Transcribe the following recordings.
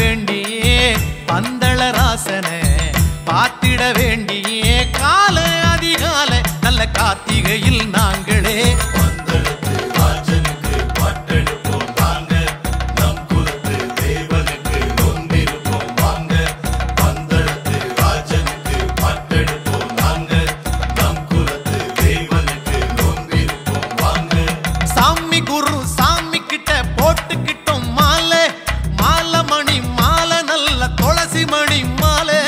வேண்டியே பந்தள ராசனை பார்த்திட வேண்டியே கால அதிகாலை நல்ல கார்த்திகையில் நாங்களே பந்தளத்து ராஜனுக்கு பாட்டெடுப்போம் வாங்க நம் குலத்து தேவனுக்கு நொந்திருப்போம் வாங்க பந்தளத்து ராஜனுக்கு பாட்டெடுப்போம் வாங்க நம் குலத்து தேவனுக்கு நொந்திருப்போம் வாங்க சாமி குரு சாமி கிட்ட போட்டுக்கிட்டோம் மாலை மாலை மணி மாலை நல்ல துளசி மணி மாலை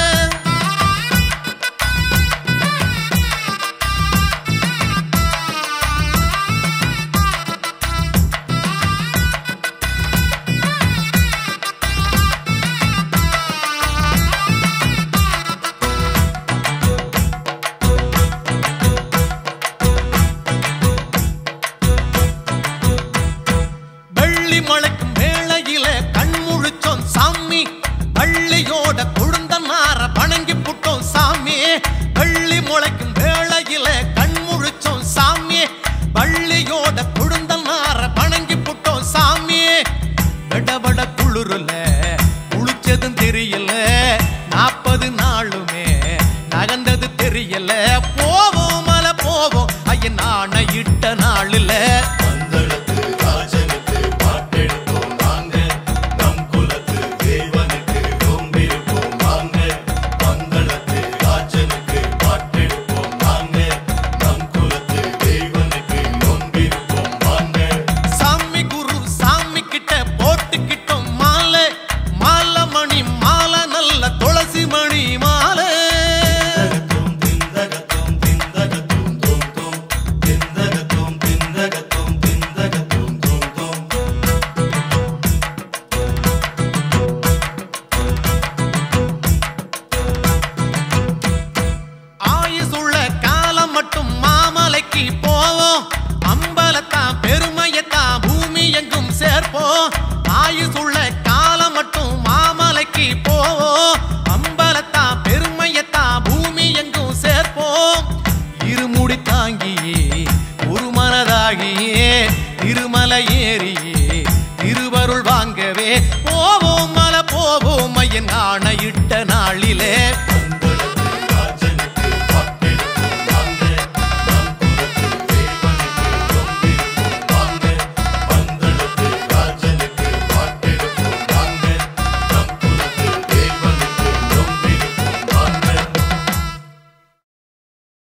வெள்ளி மலைக்கும் வேளையில கண் முழிச்சோம் சாமி பள்ளியோட குழுந்த நார வணங்கி புட்டோம் சாமி வெள்ளி முளைக்கும் வேளையில கண் முழிச்சோம் சாமி பள்ளியோட குழுந்த நார வணங்கி புட்டோம் சாமி விடபட குளிருல குளிச்சதும் தெரியல நாற்பது நாளுமே நகர்ந்தது தெரியல போவோம் மலை போவோம் ஐயன் ஆணையிட்ட நாளில் பந்தளத்து ராஜனுக்கு பாட்டெடுப்போம் வாங்க நம் குலத்து தேவனுக்கு நொந்திருப்போம் வாங்க பந்தளத்து ராஜனுக்கு பாட்டெடுப்போம் வாங்க நம் குலத்து தேவனுக்கு நொந்திருப்போம் வாங்க சாமி குரு சாமி கிட்ட போட்டுக்கிட்டோம் மாலை மாலை மணி மாலை நல்ல துளசி மணி மாலை திந்தகத்தோம் திந்தகத்தோம் தோம் தோம் திந்தகத்தோம் திந்தகத்தோம் திந்தகத்தோம் தோம் தோம் ஆயுசுள்ள காலம் மட்டும் மாமலைக்கு போவோம் அம்பலத்தான் பெருமையத்தான் பூமி எங்கும் சேர்ப்போம் ஆயுசுள்ள காலம் மட்டும் மாமலைக்கு போவோம் அம்பலத்தான் பெருமையத்தான் பூமி எங்கும் சேர்ப்போம் இருமுடி தாங்கியே ஒரு மனதாகியே திருமலை ஏறியே திருவருள் வாங்கவே போவோம் மலை போவோம் ஐயன் ஆணையிட்ட நாளிலே